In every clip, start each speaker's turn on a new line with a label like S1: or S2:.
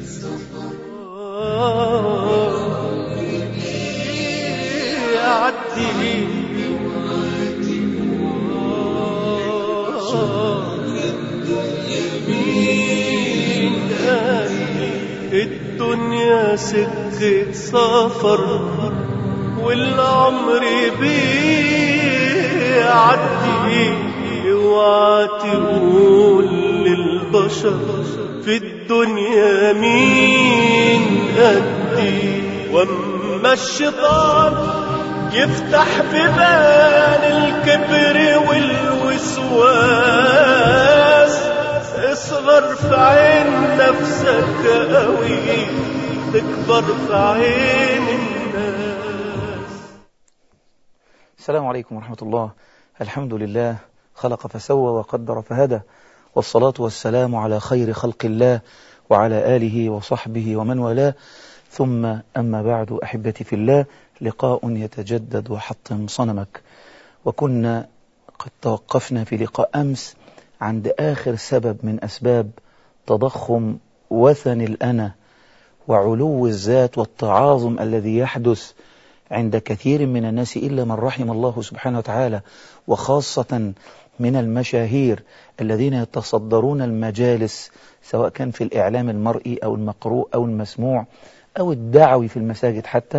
S1: يعدي الدنيا سكة سفر والعمر بيعدي اوعى تقول للبشر في الدنيا مين قدي واما الشيطان يفتح ببان الكبر والوسواس اصغر في عين نفسك قوي تكبر في عين الناس
S2: السلام عليكم ورحمة الله الحمد لله خلق فسوى وقدر فهدى والصلاة والسلام على خير خلق الله وعلى آله وصحبه ومن والاه ثم أما بعد أحبتي في الله لقاء يتجدد وحطم صنمك وكنا قد توقفنا في لقاء أمس عند آخر سبب من أسباب تضخم وثن الأنا وعلو الذات والتعاظم الذي يحدث عند كثير من الناس إلا من رحم الله سبحانه وتعالى وخاصة من المشاهير الذين يتصدرون المجالس سواء كان في الإعلام المرئي أو المقروء أو المسموع أو الدعوي في المساجد حتى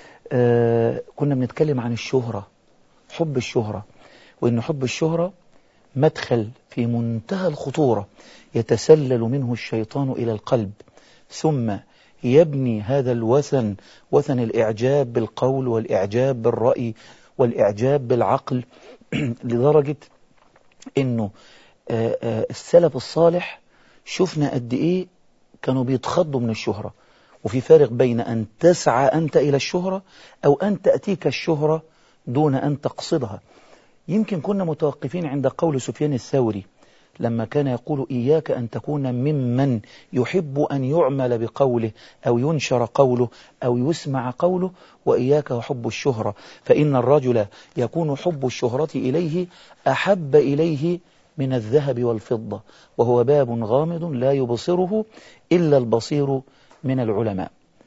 S2: آه كنا بنتكلم عن الشهرة حب الشهرة وإن حب الشهرة مدخل في منتهى الخطورة يتسلل منه الشيطان إلى القلب ثم يبني هذا الوثن وثن الإعجاب بالقول والإعجاب بالرأي والإعجاب بالعقل لدرجة أنه السلف الصالح شفنا قد إيه كانوا بيتخضوا من الشهرة وفي فارق بين أن تسعى أنت إلى الشهرة أو أن تأتيك الشهرة دون أن تقصدها يمكن كنا متوقفين عند قول سفيان الثوري لما كان يقول إياك أن تكون ممن يحب أن يعمل بقوله أو ينشر قوله أو يسمع قوله وإياك وحب الشهرة فإن الرجل يكون حب الشهرة إليه أحب إليه من الذهب والفضة وهو باب غامض لا يبصره إلا البصير من العلماء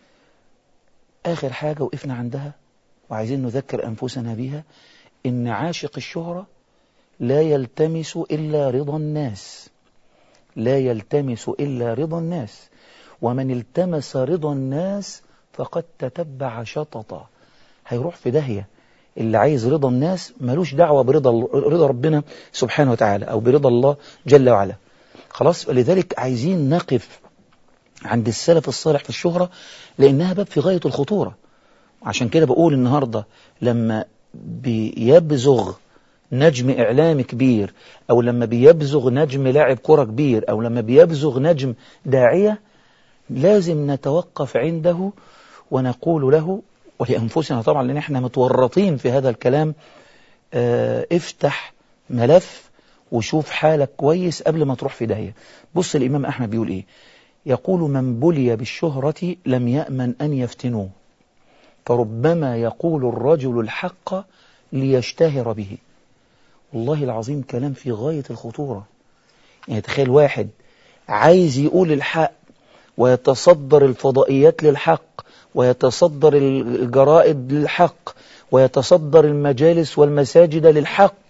S2: آخر حاجة وقفنا عندها وعايزين نذكر أنفسنا بها إن عاشق الشهرة لا يلتمس إلا رضا الناس لا يلتمس إلا رضا الناس ومن التمس رضا الناس فقد تتبع شططا هيروح في داهية اللي عايز رضا الناس ملوش دعوة برضا رضا ربنا سبحانه وتعالى أو برضا الله جل وعلا خلاص ولذلك عايزين نقف عند السلف الصالح في الشهرة لأنها باب في غاية الخطورة عشان كده بقول النهاردة لما بيبزغ نجم إعلامي كبير أو لما بيبزغ نجم لاعب كرة كبير أو لما بيبزغ نجم داعية لازم نتوقف عنده ونقول له ولأنفسنا طبعا لأن احنا متورطين في هذا الكلام اه افتح ملف وشوف حالك كويس قبل ما تروح في داهية بص الإمام أحمد بيقول إيه يقول من بلي بالشهرة لم يأمن أن يفتنوه فربما يقول الرجل الحق ليشتهر به والله العظيم كلام في غاية الخطورة يعني تخيل واحد عايز يقول الحق ويتصدر الفضائيات للحق ويتصدر الجرائد للحق ويتصدر المجالس والمساجد للحق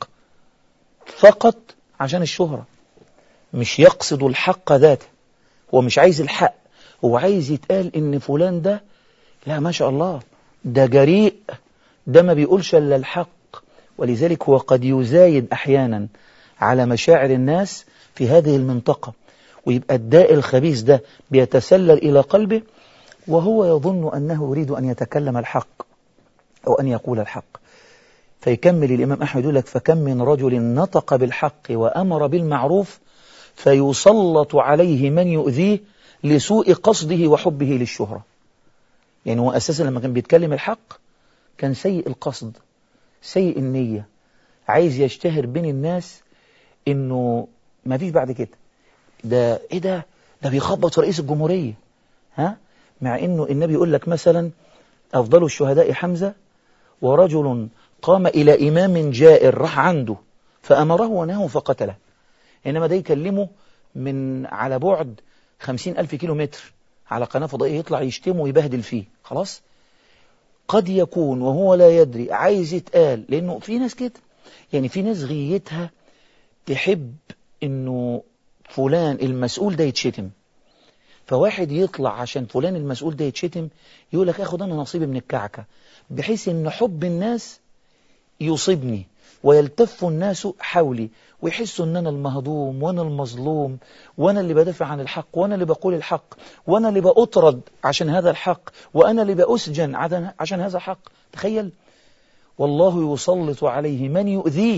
S2: فقط عشان الشهرة مش يقصد الحق ذاته هو مش عايز الحق هو عايز يتقال ان فلان ده لا ما شاء الله ده جريء ده ما بيقولش الا الحق ولذلك هو قد يزايد أحيانا على مشاعر الناس في هذه المنطقة ويبقى الداء الخبيث ده بيتسلل إلى قلبه وهو يظن أنه يريد أن يتكلم الحق أو أن يقول الحق فيكمل الإمام أحمد يقول لك فكم من رجل نطق بالحق وأمر بالمعروف فيسلط عليه من يؤذيه لسوء قصده وحبه للشهرة يعني هو أساسا لما كان بيتكلم الحق كان سيء القصد سيء النية عايز يشتهر بين الناس انه ما فيش بعد كده ده ايه ده ده بيخبط في رئيس الجمهورية ها مع انه النبي يقول لك مثلا افضل الشهداء حمزة ورجل قام الى امام جائر راح عنده فامره ونهاه فقتله انما ده يكلمه من على بعد خمسين الف كيلو متر على قناة فضائية يطلع يشتمه ويبهدل فيه خلاص قد يكون وهو لا يدري عايز يتقال لأنه في ناس كده يعني في ناس غيتها تحب انه فلان المسؤول ده يتشتم فواحد يطلع عشان فلان المسؤول ده يتشتم يقول لك اخد انا نصيبي من الكعكة بحيث ان حب الناس يصيبني ويلتف الناس حولي ويحسوا ان انا المهضوم وانا المظلوم وانا اللي بدافع عن الحق وانا اللي بقول الحق وانا اللي بأطرد عشان هذا الحق وانا اللي بأسجن عشان هذا الحق تخيل والله يسلط عليه من يؤذيه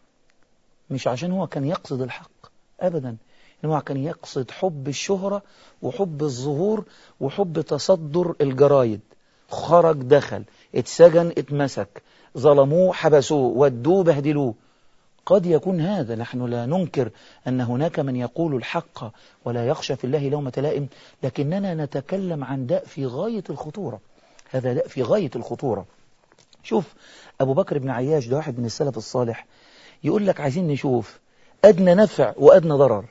S2: مش عشان هو كان يقصد الحق أبدا إنه كان يقصد حب الشهرة وحب الظهور وحب تصدر الجرايد خرج دخل اتسجن اتمسك ظلموه حبسوه ودوه بهدلوه قد يكون هذا نحن لا ننكر أن هناك من يقول الحق ولا يخشى في الله لومة لائم لكننا نتكلم عن داء في غاية الخطورة هذا داء في غاية الخطورة شوف أبو بكر بن عياش ده واحد من السلف الصالح يقول لك عايزين نشوف أدنى نفع وأدنى ضرر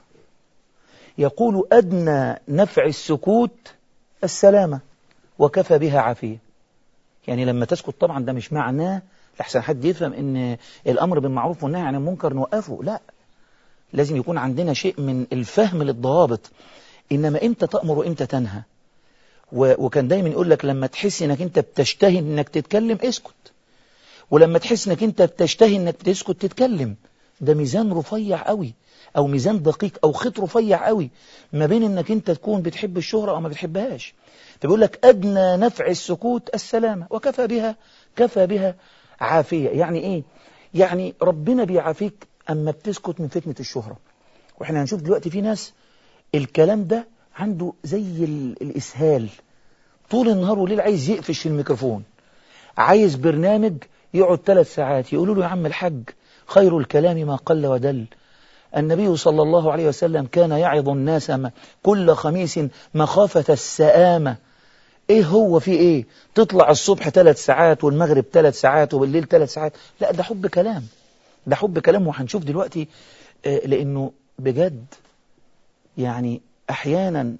S2: يقول أدنى نفع السكوت السلامة وكفى بها عافية يعني لما تسكت طبعا ده مش معناه لحسن حد يفهم ان الأمر بالمعروف والنهي عن المنكر نوقفه لا لازم يكون عندنا شيء من الفهم للضوابط إنما إمتى تأمر وإمتى تنهى وكان دايما يقول لك لما تحس انك انت بتشتهي انك تتكلم اسكت ولما تحس انك انت بتشتهي انك تسكت تتكلم ده ميزان رفيع قوي او ميزان دقيق او خيط رفيع قوي ما بين انك انت تكون بتحب الشهرة او ما بتحبهاش فبيقول لك ادنى نفع السكوت السلامة وكفى بها كفى بها عافية يعني ايه يعني ربنا بيعافيك اما بتسكت من فتنة الشهرة واحنا هنشوف دلوقتي في ناس الكلام ده عنده زي الاسهال طول النهار والليل عايز يقفش في الميكروفون عايز برنامج يقعد ثلاث ساعات يقولوا له يا عم الحج خير الكلام ما قل ودل النبي صلى الله عليه وسلم كان يعظ الناس كل خميس مخافة السآمة ايه هو في ايه تطلع الصبح ثلاث ساعات والمغرب ثلاث ساعات وبالليل ثلاث ساعات لا ده حب كلام ده حب كلام وهنشوف دلوقتي لانه بجد يعني احيانا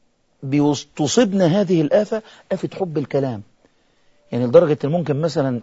S2: تصيبنا هذه الآفة آفة حب الكلام يعني لدرجة ممكن مثلا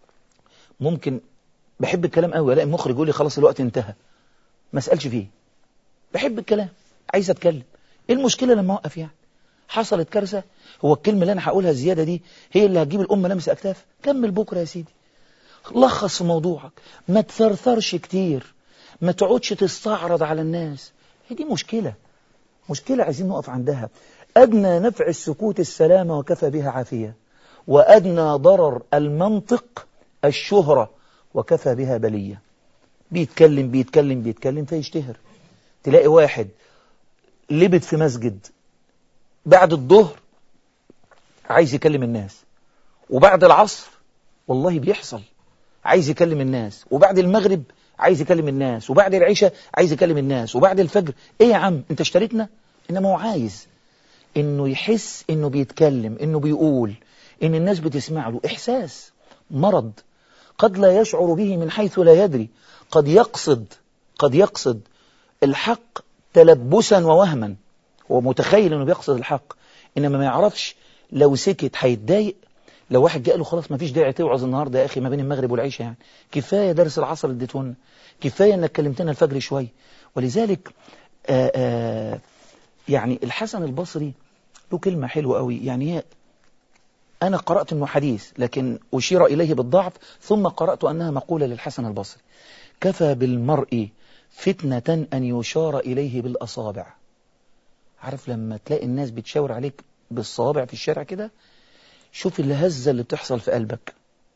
S2: ممكن بحب الكلام قوي الاقي المخرج يقول لي خلاص الوقت انتهى ما اسالش فيه بحب الكلام عايز اتكلم ايه المشكله لما اوقف يعني حصلت كارثه هو الكلمه اللي انا هقولها الزياده دي هي اللي هتجيب الامه لمس اكتاف كمل بكره يا سيدي لخص في موضوعك ما تثرثرش كتير ما تقعدش تستعرض على الناس هي دي مشكله مشكله عايزين نقف عندها ادنى نفع السكوت السلامه وكفى بها عافيه وادنى ضرر المنطق الشهرة وكفى بها بلية بيتكلم بيتكلم بيتكلم فيشتهر تلاقي واحد لبت في مسجد بعد الظهر عايز يكلم الناس وبعد العصر والله بيحصل عايز يكلم الناس وبعد المغرب عايز يكلم الناس وبعد العشاء عايز يكلم الناس وبعد الفجر ايه يا عم انت اشتريتنا انما هو عايز انه يحس انه بيتكلم انه بيقول ان الناس بتسمع له احساس مرض قد لا يشعر به من حيث لا يدري قد يقصد قد يقصد الحق تلبسا ووهما هو متخيل انه بيقصد الحق انما ما يعرفش لو سكت هيتضايق لو واحد جاء له خلاص ما فيش داعي توعظ النهارده يا اخي ما بين المغرب والعشاء يعني كفايه درس العصر اللي اديتهولنا كفايه انك كلمتنا الفجر شويه ولذلك آآ آآ يعني الحسن البصري له كلمه حلوه قوي يعني هي أنا قرأت أنه حديث لكن أشير إليه بالضعف ثم قرأت أنها مقولة للحسن البصري كفى بالمرء فتنة أن يشار إليه بالأصابع عارف لما تلاقي الناس بتشاور عليك بالصوابع في الشارع كده شوف الهزة اللي بتحصل في قلبك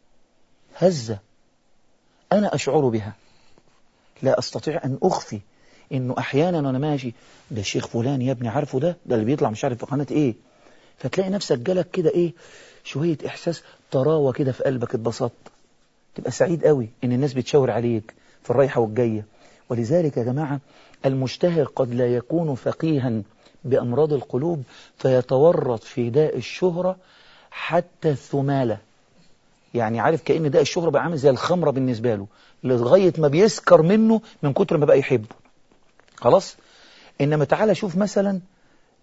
S2: هزة أنا أشعر بها لا أستطيع أن أخفي إنه أحيانا وأنا ماشي ده الشيخ فلان يا ابني عارفه ده ده اللي بيطلع مش عارف في قناة إيه فتلاقي نفسك جالك كده إيه شوية إحساس طراوة كده في قلبك اتبسطت تبقى سعيد قوي إن الناس بتشاور عليك في الرايحة والجاية ولذلك يا جماعة المشتهر قد لا يكون فقيها بأمراض القلوب فيتورط في داء الشهرة حتى الثمالة يعني عارف كأن داء الشهرة بقى عامل زي الخمرة بالنسبة له لغاية ما بيسكر منه من كتر ما بقى يحبه خلاص إنما تعالى شوف مثلا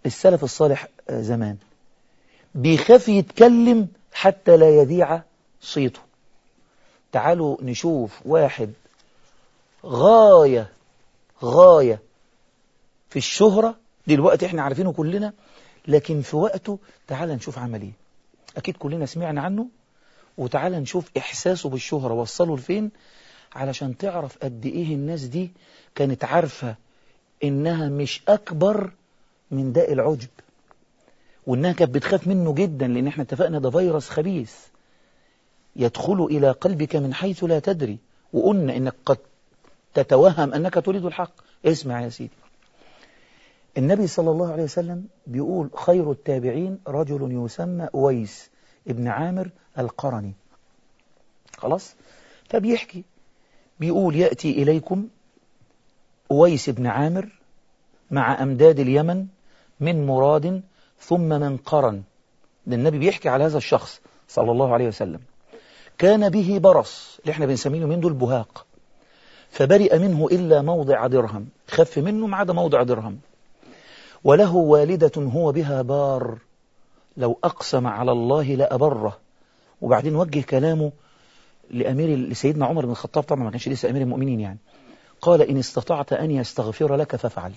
S2: السلف الصالح زمان بيخاف يتكلم حتى لا يذيع صيته تعالوا نشوف واحد غاية غاية في الشهرة دلوقتي احنا عارفينه كلنا لكن في وقته تعال نشوف عمل ايه اكيد كلنا سمعنا عنه وتعال نشوف احساسه بالشهرة وصله لفين علشان تعرف قد ايه الناس دي كانت عارفة انها مش اكبر من داء العجب وانها كانت بتخاف منه جدا لان احنا اتفقنا ده فيروس خبيث يدخل الى قلبك من حيث لا تدري وقلنا انك قد تتوهم انك تريد الحق اسمع يا سيدي النبي صلى الله عليه وسلم بيقول خير التابعين رجل يسمى أويس ابن عامر القرني خلاص فبيحكي بيقول يأتي إليكم أويس بن عامر مع أمداد اليمن من مراد ثم من قرن ده النبي بيحكي على هذا الشخص صلى الله عليه وسلم كان به برص اللي احنا بنسميه من دول بهاق فبرئ منه إلا موضع درهم خف منه ما عدا موضع درهم وله والدة هو بها بار لو أقسم على الله لأبره وبعدين وجه كلامه لأمير لسيدنا عمر بن الخطاب طبعا ما كانش لسه أمير المؤمنين يعني قال إن استطعت أن يستغفر لك فافعل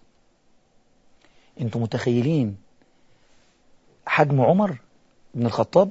S2: أنتم متخيلين حجم عمر بن الخطاب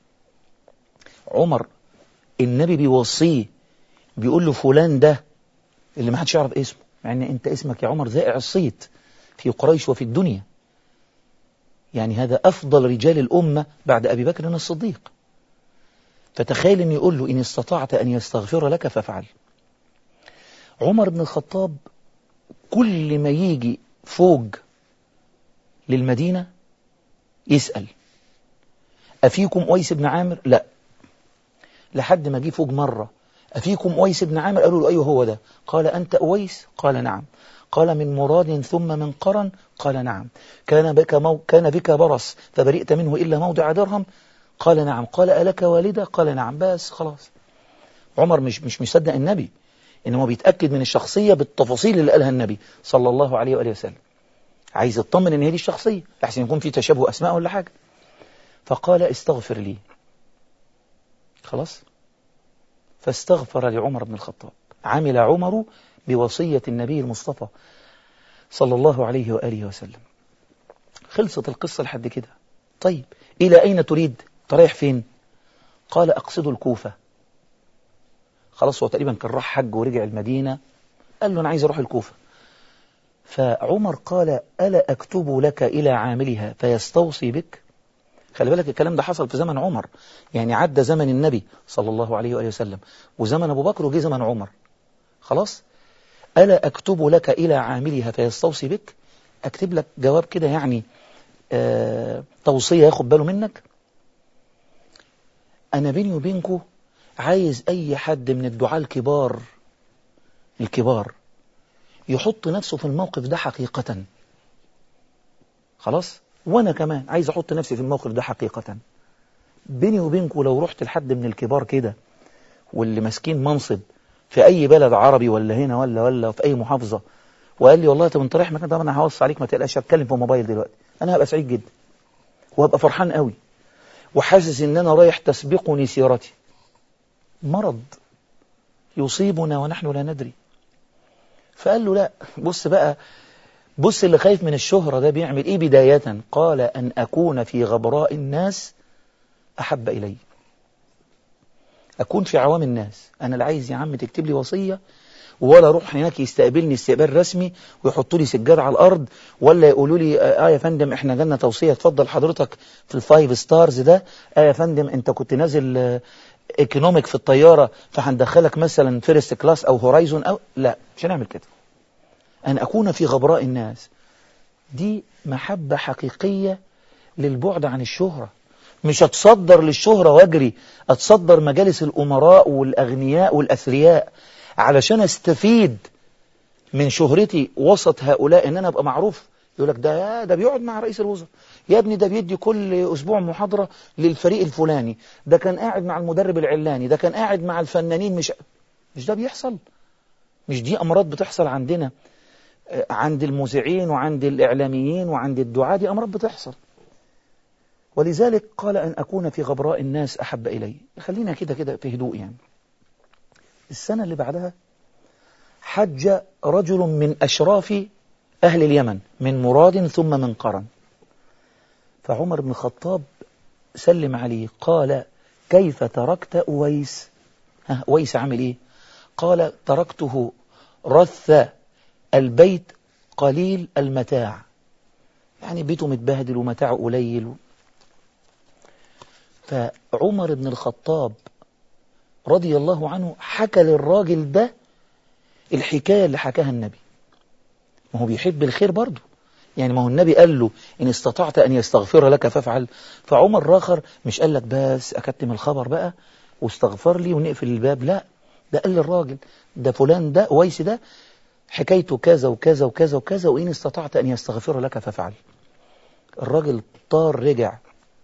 S2: عمر النبي بيوصيه بيقول له فلان ده اللي ما حدش يعرف اسمه مع ان انت اسمك يا عمر ذائع الصيت في قريش وفي الدنيا يعني هذا أفضل رجال الأمة بعد أبي بكر الصديق فتخيل أن يقول له إن استطعت أن يستغفر لك فافعل عمر بن الخطاب كل ما يجي فوق للمدينة يسأل أفيكم أويس بن عامر لا لحد ما جه فوق مرة أفيكم أويس بن عامر قالوا له أيوه هو ده قال أنت أويس قال نعم قال من مراد ثم من قرن قال نعم كان بك, مو كان بك برص فبرئت منه إلا موضع درهم قال نعم قال ألك والدة قال نعم بس خلاص عمر مش مش مصدق النبي إنما بيتأكد من الشخصية بالتفاصيل اللي قالها النبي صلى الله عليه وآله وسلم عايز يطمن إن هي دي الشخصية لحسن يكون في تشابه أسماء ولا حاجة فقال استغفر لي خلاص فاستغفر لعمر بن الخطاب عمل عمر بوصية النبي المصطفى صلى الله عليه وآله وسلم خلصت القصة لحد كده طيب إلى أين تريد تريح فين قال أقصد الكوفة خلاص هو تقريبا كان راح حج ورجع المدينة قال له أنا عايز أروح الكوفة فعمر قال ألا أكتب لك إلى عاملها فيستوصي بك خلي بالك الكلام ده حصل في زمن عمر يعني عدى زمن النبي صلى الله عليه وآله وسلم وزمن أبو بكر وجي زمن عمر خلاص ألا أكتب لك إلى عاملها فيستوصي بك أكتب لك جواب كده يعني آه توصية ياخد باله منك أنا بيني وبينكو عايز أي حد من الدعاة الكبار الكبار يحط نفسه في الموقف ده حقيقة خلاص وأنا كمان عايز أحط نفسي في الموقف ده حقيقة بيني وبينكو لو رحت لحد من الكبار كده واللي ماسكين منصب في أي بلد عربي ولا هنا ولا ولا في أي محافظة وقال لي والله طب انت رايح مكان طب انا هوصي عليك ما تقلقش اتكلم في الموبايل دلوقتي انا هبقى سعيد جدا وهبقى فرحان قوي وحاسس ان انا رايح تسبقني سيرتي مرض يصيبنا ونحن لا ندري فقال له لا بص بقى بص اللي خايف من الشهرة ده بيعمل ايه بداية قال ان اكون في غبراء الناس احب الي اكون في عوام الناس انا لا عايز يا عم تكتب لي وصية ولا اروح هناك يستقبلني استقبال رسمي ويحطوا لي سجاد على الارض ولا يقولوا لي اه يا فندم احنا جالنا توصيه اتفضل حضرتك في الفايف ستارز ده اه يا فندم انت كنت نازل اه ايكونوميك في الطياره فهندخلك مثلا فيرست كلاس او هورايزون او لا مش هنعمل كده ان اكون في غبراء الناس دي محبه حقيقيه للبعد عن الشهره مش اتصدر للشهره واجري اتصدر مجالس الامراء والاغنياء والاثرياء علشان استفيد من شهرتي وسط هؤلاء ان انا ابقى معروف يقول لك ده ده بيقعد مع رئيس الوزراء يا ابني ده بيدي كل اسبوع محاضره للفريق الفلاني ده كان قاعد مع المدرب العلاني ده كان قاعد مع الفنانين مش مش ده بيحصل مش دي امراض بتحصل عندنا عند المذيعين وعند الإعلاميين وعند الدعاة دي أمراض بتحصل ولذلك قال أن أكون في غبراء الناس أحب إلي خلينا كده كده في هدوء يعني السنة اللي بعدها حج رجل من أشراف أهل اليمن من مراد ثم من قرن فعمر بن الخطاب سلم عليه قال كيف تركت أويس ها أويس عامل إيه قال تركته رث البيت قليل المتاع يعني بيته متبهدل ومتاعه قليل فعمر بن الخطاب رضي الله عنه حكى للراجل ده الحكاية اللي حكاها النبي ما هو بيحب الخير برضه يعني ما هو النبي قال له إن استطعت أن يستغفر لك فافعل فعمر راخر مش قال لك بس أكتم الخبر بقى واستغفر لي ونقفل الباب لا ده قال للراجل ده فلان ده ويس ده حكايته كذا وكذا وكذا وكذا وإن استطعت أن يستغفر لك فافعل الراجل طار رجع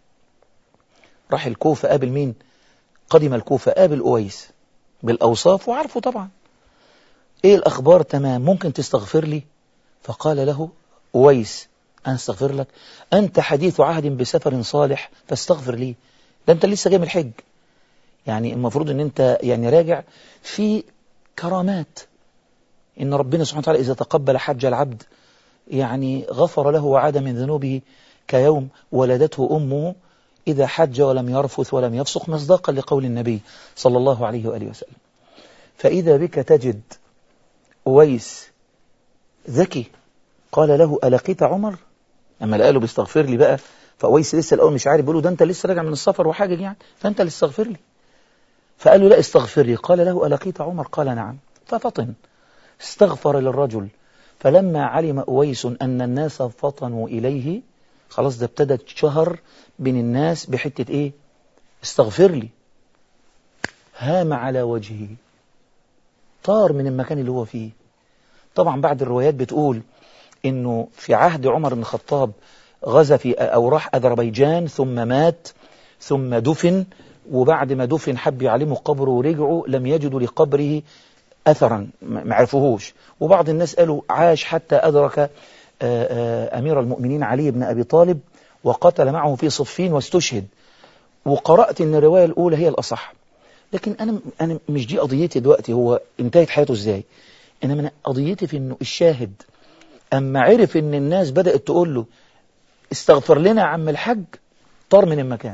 S2: راح الكوفة قابل مين قدم الكوفة قابل أويس بالأوصاف وعارفه طبعا إيه الأخبار تمام ممكن تستغفر لي فقال له أويس أنا استغفر لك أنت حديث عهد بسفر صالح فاستغفر لي ده أنت لسه جاي من الحج يعني المفروض أن أنت يعني راجع في كرامات إن ربنا سبحانه وتعالى إذا تقبل حج العبد يعني غفر له وعاد من ذنوبه كيوم ولدته أمه إذا حج ولم يرفث ولم يفسق مصداقا لقول النبي صلى الله عليه وآله وسلم فإذا بك تجد أويس ذكي قال له ألقيت عمر أما لقى له بيستغفر لي بقى فأويس لسه الأول مش عارف بيقول له ده أنت لسه راجع من السفر وحاجة يعني فأنت اللي استغفر لي فقال له لا استغفر لي قال له ألقيت عمر قال نعم ففطن استغفر للرجل فلما علم أويس أن الناس فطنوا إليه خلاص ده ابتدت شهر بين الناس بحتة إيه استغفر لي هام على وجهه طار من المكان اللي هو فيه طبعا بعد الروايات بتقول انه في عهد عمر بن الخطاب غزا في او راح اذربيجان ثم مات ثم دفن وبعد ما دفن حب يعلموا قبره ورجعوا لم يجدوا لقبره اثرا ما عرفوهوش وبعض الناس قالوا عاش حتى ادرك امير المؤمنين علي بن ابي طالب وقتل معه في صفين واستشهد وقرات ان الروايه الاولى هي الاصح لكن انا انا مش دي قضيتي دلوقتي هو انتهت حياته ازاي انما انا قضيتي في انه الشاهد اما عرف ان الناس بدات تقول له استغفر لنا يا عم الحج طار من المكان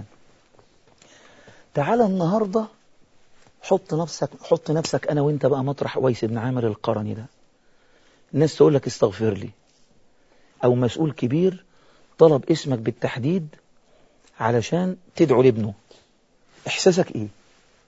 S2: تعالى النهارده حط نفسك حط نفسك انا وانت بقى مطرح ويس بن عامر القرني ده الناس تقول لك استغفر لي او مسؤول كبير طلب اسمك بالتحديد علشان تدعو لابنه احساسك ايه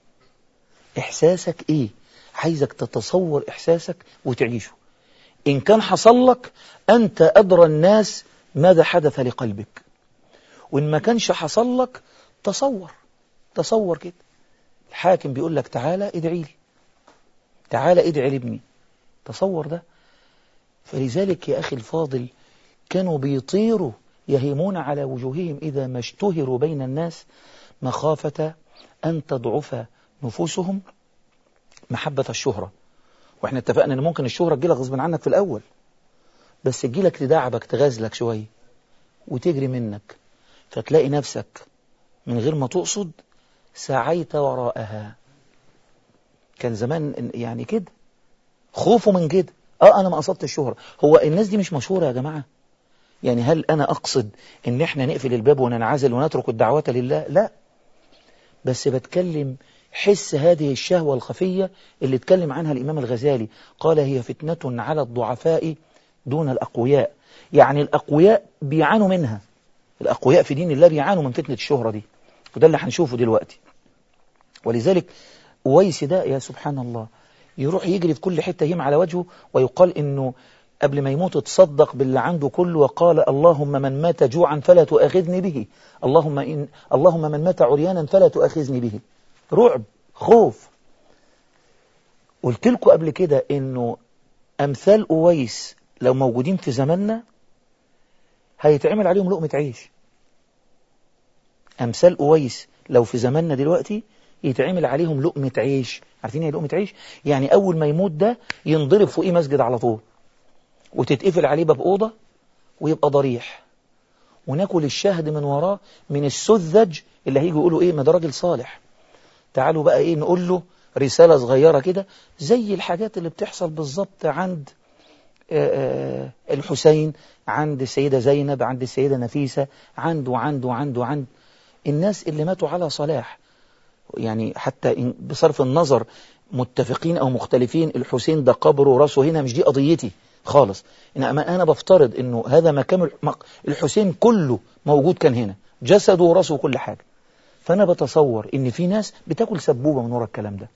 S2: احساسك ايه عايزك تتصور احساسك وتعيشه ان كان حصل لك انت ادرى الناس ماذا حدث لقلبك وان ما كانش حصل لك تصور تصور كده الحاكم بيقول لك تعالى ادعي لي تعالى ادعي لابني تصور ده فلذلك يا اخي الفاضل كانوا بيطيروا يهيمون على وجوههم اذا ما اشتهروا بين الناس مخافه ان تضعف نفوسهم محبة الشهرة واحنا اتفقنا ان ممكن الشهرة تجيلك غصب عنك في الاول بس تجيلك تدعبك تغازلك شوية وتجري منك فتلاقي نفسك من غير ما تقصد سعيت وراءها كان زمان يعني كده خوفه من كده اه انا ما قصدت الشهرة هو الناس دي مش مشهورة يا جماعة يعني هل انا اقصد ان احنا نقفل الباب وننعزل ونترك الدعوة لله لا بس بتكلم حس هذه الشهوة الخفية اللي اتكلم عنها الإمام الغزالي قال هي فتنة على الضعفاء دون الأقوياء يعني الأقوياء بيعانوا منها الأقوياء في دين الله بيعانوا من فتنة الشهرة دي وده اللي هنشوفه دلوقتي ولذلك ويس ده يا سبحان الله يروح يجري في كل حتة يهم على وجهه ويقال إنه قبل ما يموت تصدق باللي عنده كله وقال اللهم من مات جوعا فلا تؤاخذني به اللهم إن اللهم من مات عريانا فلا تؤاخذني به رعب خوف قلت لكم قبل كده انه امثال اويس لو موجودين في زماننا هيتعمل عليهم لقمة عيش امثال اويس لو في زماننا دلوقتي يتعمل عليهم لقمة عيش عارفين ايه لقمة عيش يعني اول ما يموت ده ينضرب فوقيه مسجد على طول وتتقفل عليه باب أوضة ويبقى ضريح وناكل الشهد من وراه من السذج اللي هيجي يقولوا ايه ما ده راجل صالح تعالوا بقى ايه نقول له رسالة صغيرة كده زي الحاجات اللي بتحصل بالظبط عند الحسين عند السيدة زينب عند السيدة نفيسة عند وعند وعند وعند الناس اللي ماتوا على صلاح يعني حتى بصرف النظر متفقين أو مختلفين الحسين ده قبره وراسه هنا مش دي قضيتي خالص إنما أنا بفترض أنه هذا مكان الحسين كله موجود كان هنا جسده وراسه وكل حاجة فأنا بتصور أن في ناس بتاكل سبوبة من ورا الكلام ده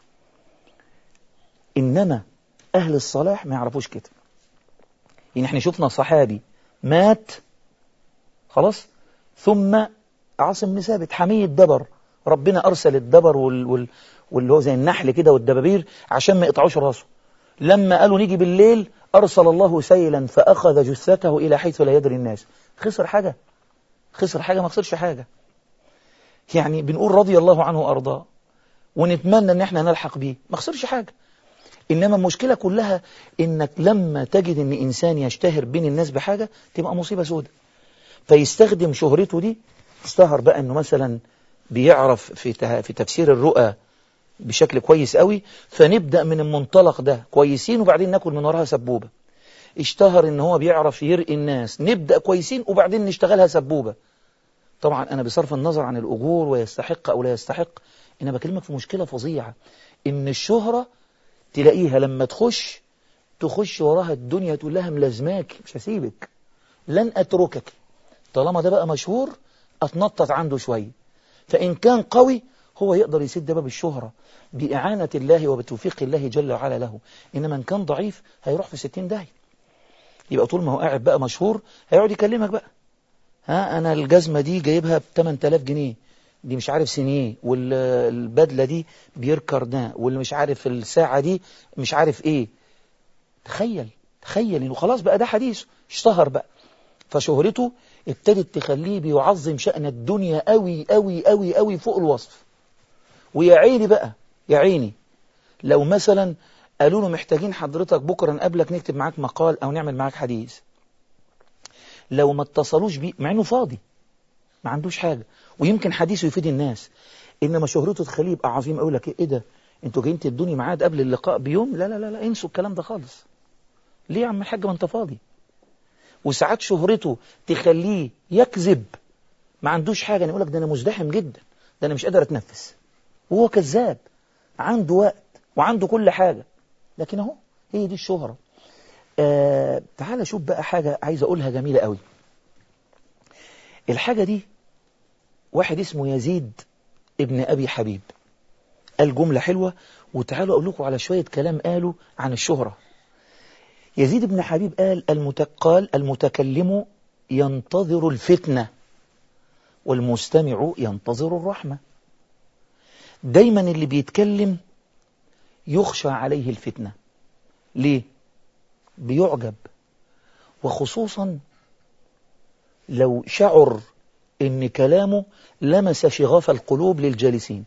S2: إنما أهل الصلاح ما يعرفوش كده يعني احنا شفنا صحابي مات خلاص ثم عاصم بن ثابت حمية دبر ربنا أرسل الدبر وال وال واللي هو زي النحل كده والدبابير عشان ما يقطعوش راسه لما قالوا نيجي بالليل أرسل الله سيلا فأخذ جثته إلى حيث لا يدري الناس خسر حاجة خسر حاجة ما خسرش حاجة يعني بنقول رضي الله عنه وأرضاه ونتمنى ان احنا نلحق بيه ما خسرش حاجة إنما المشكلة كلها إنك لما تجد إن إنسان يشتهر بين الناس بحاجة تبقى مصيبة سودة فيستخدم شهرته دي اشتهر بقى إنه مثلا بيعرف في في تفسير الرؤى بشكل كويس قوي فنبدأ من المنطلق ده كويسين وبعدين ناكل من وراها سبوبة اشتهر إن هو بيعرف يرقي الناس نبدأ كويسين وبعدين نشتغلها سبوبة طبعا أنا بصرف النظر عن الأجور ويستحق أو لا يستحق أنا بكلمك في مشكلة فظيعة إن الشهرة تلاقيها لما تخش تخش وراها الدنيا تقول لها ملازماك مش هسيبك لن أتركك طالما ده بقى مشهور أتنطط عنده شوية فإن كان قوي هو يقدر يسد باب الشهرة بإعانة الله وبتوفيق الله جل وعلا له إنما إن كان ضعيف هيروح في ستين داهية يبقى طول ما هو قاعد بقى مشهور هيقعد يكلمك بقى ها أنا الجزمة دي جايبها ب 8000 جنيه دي مش عارف سنيه والبدلة دي بيركردان واللي مش عارف الساعة دي مش عارف ايه تخيل تخيل انه خلاص بقى ده حديث اشتهر بقى فشهرته ابتدت تخليه بيعظم شأن الدنيا قوي قوي قوي قوي فوق الوصف ويا عيني بقى يا عيني لو مثلا قالوا له محتاجين حضرتك بكرة نقابلك نكتب معاك مقال او نعمل معاك حديث لو ما اتصلوش بيه مع انه فاضي ما عندوش حاجة ويمكن حديثه يفيد الناس إنما شهرته تخليه يبقى عظيم أقول لك إيه ده أنتوا جايين تدوني ميعاد قبل اللقاء بيوم لا لا لا لا انسوا الكلام ده خالص ليه يا عم الحاج ما أنت فاضي وساعات شهرته تخليه يكذب ما عندوش حاجة يقول لك ده أنا مزدحم جدا ده أنا مش قادر أتنفس وهو كذاب عنده وقت وعنده كل حاجة لكن أهو هي دي الشهرة آه تعال شوف بقى حاجة عايز أقولها جميلة قوي الحاجة دي واحد اسمه يزيد ابن أبي حبيب قال جملة حلوة وتعالوا أقول لكم على شوية كلام قالوا عن الشهرة يزيد بن حبيب قال المتقال المتكلم ينتظر الفتنة والمستمع ينتظر الرحمة دايما اللي بيتكلم يخشى عليه الفتنة ليه؟ بيعجب وخصوصا لو شعر ان كلامه لمس شغاف القلوب للجالسين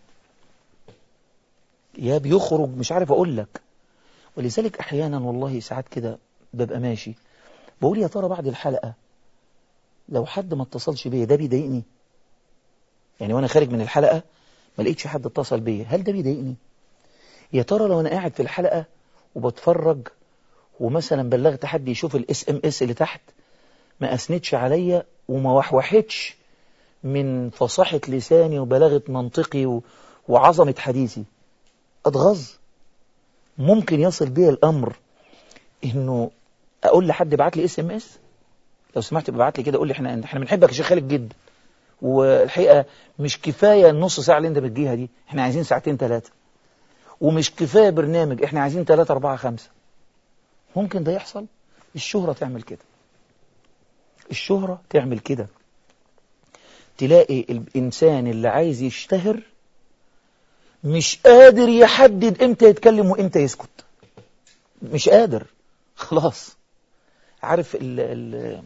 S2: يا بيخرج مش عارف اقول لك ولذلك احيانا والله ساعات كده ببقى ماشي بقول يا ترى بعد الحلقة لو حد ما اتصلش بيا ده بيضايقني يعني وانا خارج من الحلقة ما لقيتش حد اتصل بيا هل ده بيضايقني يا ترى لو انا قاعد في الحلقة وبتفرج ومثلا بلغت حد يشوف الاس ام اس اللي تحت ما اسندش عليا وما وحوحتش من فصاحة لساني وبلاغة منطقي و... وعظمة حديثي أتغظ ممكن يصل بي الأمر إنه أقول لحد ابعت لي اس ام اس لو سمحت ابعت لي كده قول لي احنا احنا بنحبك يا شيخ خالد جدا والحقيقة مش كفاية النص ساعة اللي انت بتجيها دي احنا عايزين ساعتين ثلاثة ومش كفاية برنامج احنا عايزين ثلاثة أربعة خمسة ممكن ده يحصل الشهرة تعمل كده الشهرة تعمل كده تلاقي الإنسان اللي عايز يشتهر مش قادر يحدد امتى يتكلم وامتى يسكت مش قادر خلاص عارف ال ال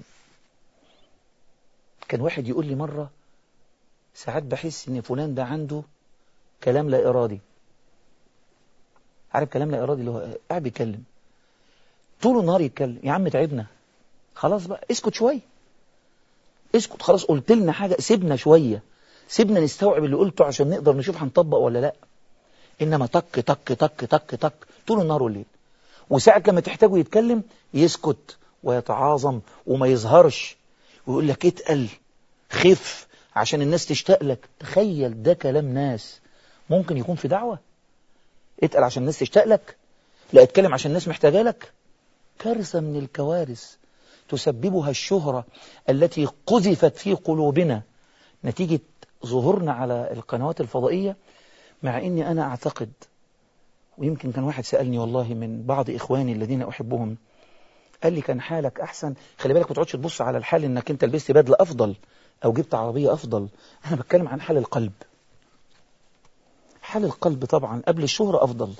S2: كان واحد يقول لي مرة ساعات بحس ان فلان ده عنده كلام لا إرادي عارف كلام لا إرادي اللي هو قاعد بيتكلم طول النهار يتكلم يا عم تعبنا خلاص بقى اسكت شوية اسكت خلاص قلت لنا حاجة سيبنا شوية سيبنا نستوعب اللي قلته عشان نقدر نشوف هنطبق ولا لا إنما تك تك تك تك تك طول النهار والليل وساعة لما تحتاجه يتكلم يسكت ويتعاظم وما يظهرش ويقول لك اتقل خف عشان الناس تشتاق لك تخيل ده كلام ناس ممكن يكون في دعوة اتقل عشان الناس تشتاق لك لا اتكلم عشان الناس محتاجة لك كارثة من الكوارث تسببها الشهرة التي قذفت في قلوبنا نتيجة ظهورنا على القنوات الفضائية مع اني انا اعتقد ويمكن كان واحد سألني والله من بعض إخواني الذين أحبهم قال لي كان حالك أحسن خلي بالك ما تقعدش تبص على الحال إنك أنت لبست بدلة أفضل أو جبت عربية أفضل أنا بتكلم عن حال القلب حال القلب طبعا قبل الشهرة أفضل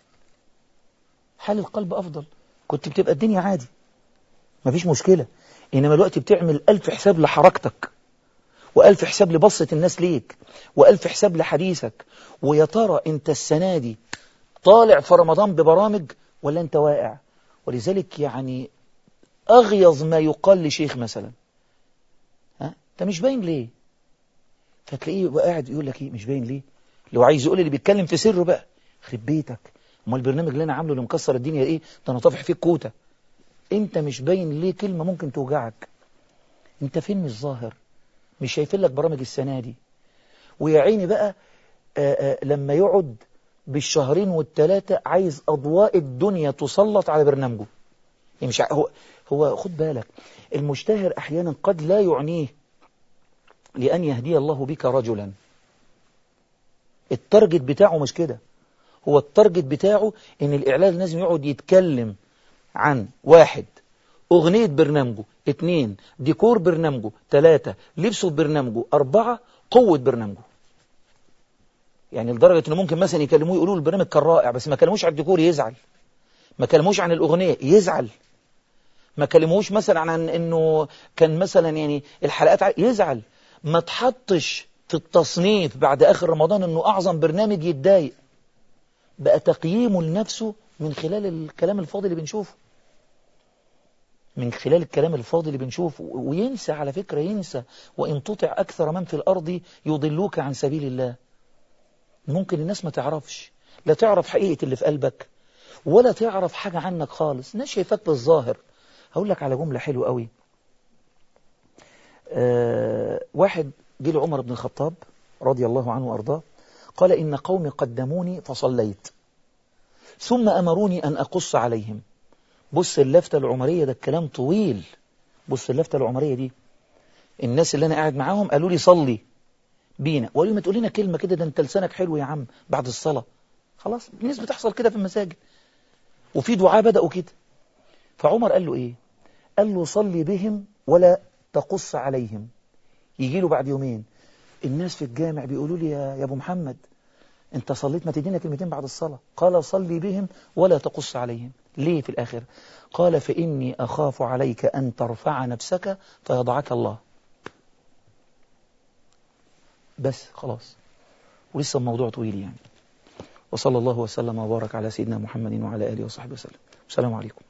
S2: حال القلب أفضل كنت بتبقى الدنيا عادي مفيش مشكلة إنما الوقت بتعمل ألف حساب لحركتك وألف حساب لبصة الناس ليك وألف حساب لحديثك ويا ترى أنت السنة دي طالع في رمضان ببرامج ولا أنت واقع ولذلك يعني أغيظ ما يقال لشيخ مثلا ها أنت مش باين ليه فتلاقيه قاعد يقول لك إيه مش باين ليه لو عايز يقول اللي بيتكلم في سره بقى خرب بيتك امال البرنامج اللي انا عامله اللي مكسر الدنيا ايه ده انا طافح فيه كوته انت مش باين ليه كلمه ممكن توجعك انت فين مش ظاهر مش شايفين لك برامج السنه دي ويا عيني بقى آآ آآ لما يقعد بالشهرين والثلاثه عايز اضواء الدنيا تسلط على برنامجه يعني مش ع- هو هو خد بالك المشتهر احيانا قد لا يعنيه لان يهدي الله بك رجلا التارجت بتاعه مش كده هو التارجت بتاعه ان الاعلان لازم يقعد يتكلم عن واحد اغنية برنامجه اتنين ديكور برنامجه تلاتة لبسه برنامجه اربعة قوة برنامجه يعني لدرجة انه ممكن مثلا يكلموه يقولوا البرنامج كان رائع بس ما كلموش عن الديكور يزعل ما كلموش عن الاغنية يزعل ما كلموش مثلا عن انه كان مثلا يعني الحلقات ع- يزعل ما تحطش في التصنيف بعد اخر رمضان انه اعظم برنامج يتضايق بقى تقييمه لنفسه من خلال الكلام الفاضي اللي بنشوفه من خلال الكلام الفاضي اللي بنشوفه وينسى على فكرة ينسى وإن تطع أكثر من في الأرض يضلوك عن سبيل الله ممكن الناس ما تعرفش لا تعرف حقيقة اللي في قلبك ولا تعرف حاجة عنك خالص الناس شايفاك بالظاهر هقول لك على جملة حلوة قوي أه واحد جه لعمر بن الخطاب رضي الله عنه وأرضاه قال إن قومي قدموني فصليت ثم أمروني أن أقص عليهم بص اللفتة العمرية ده الكلام طويل بص اللفتة العمرية دي الناس اللي أنا قاعد معاهم قالوا لي صلي بينا وقالوا لي ما تقول لنا كلمة كده ده أنت لسانك حلو يا عم بعد الصلاة خلاص الناس بتحصل كده في المساجد وفي دعاء بدأوا كده فعمر قال له إيه قال له صلي بهم ولا تقص عليهم يجي له بعد يومين الناس في الجامع بيقولوا لي يا يا ابو محمد انت صليت ما تدينا كلمتين بعد الصلاة قال صلي بهم ولا تقص عليهم ليه في الآخر قال فإني أخاف عليك أن ترفع نفسك فيضعك الله بس خلاص ولسه الموضوع طويل يعني وصلى الله وسلم وبارك على سيدنا محمد وعلى آله وصحبه وسلم السلام عليكم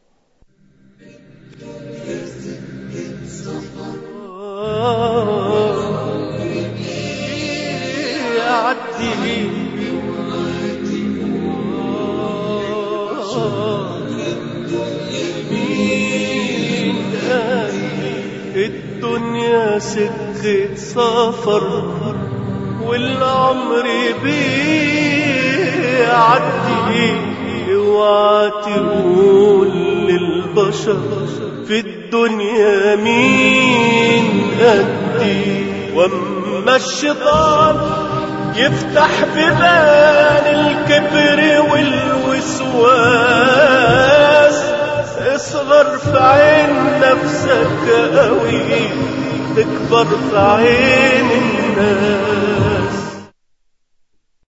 S1: يعدي مين قال الدنيا سكة سفر والعمر بيعدي اوعى تقول للبشر في الدنيا مين قدي واما الشيطان يفتح ببان الكبر والوسواس اصغر في عين نفسك قوي تكبر في عين الناس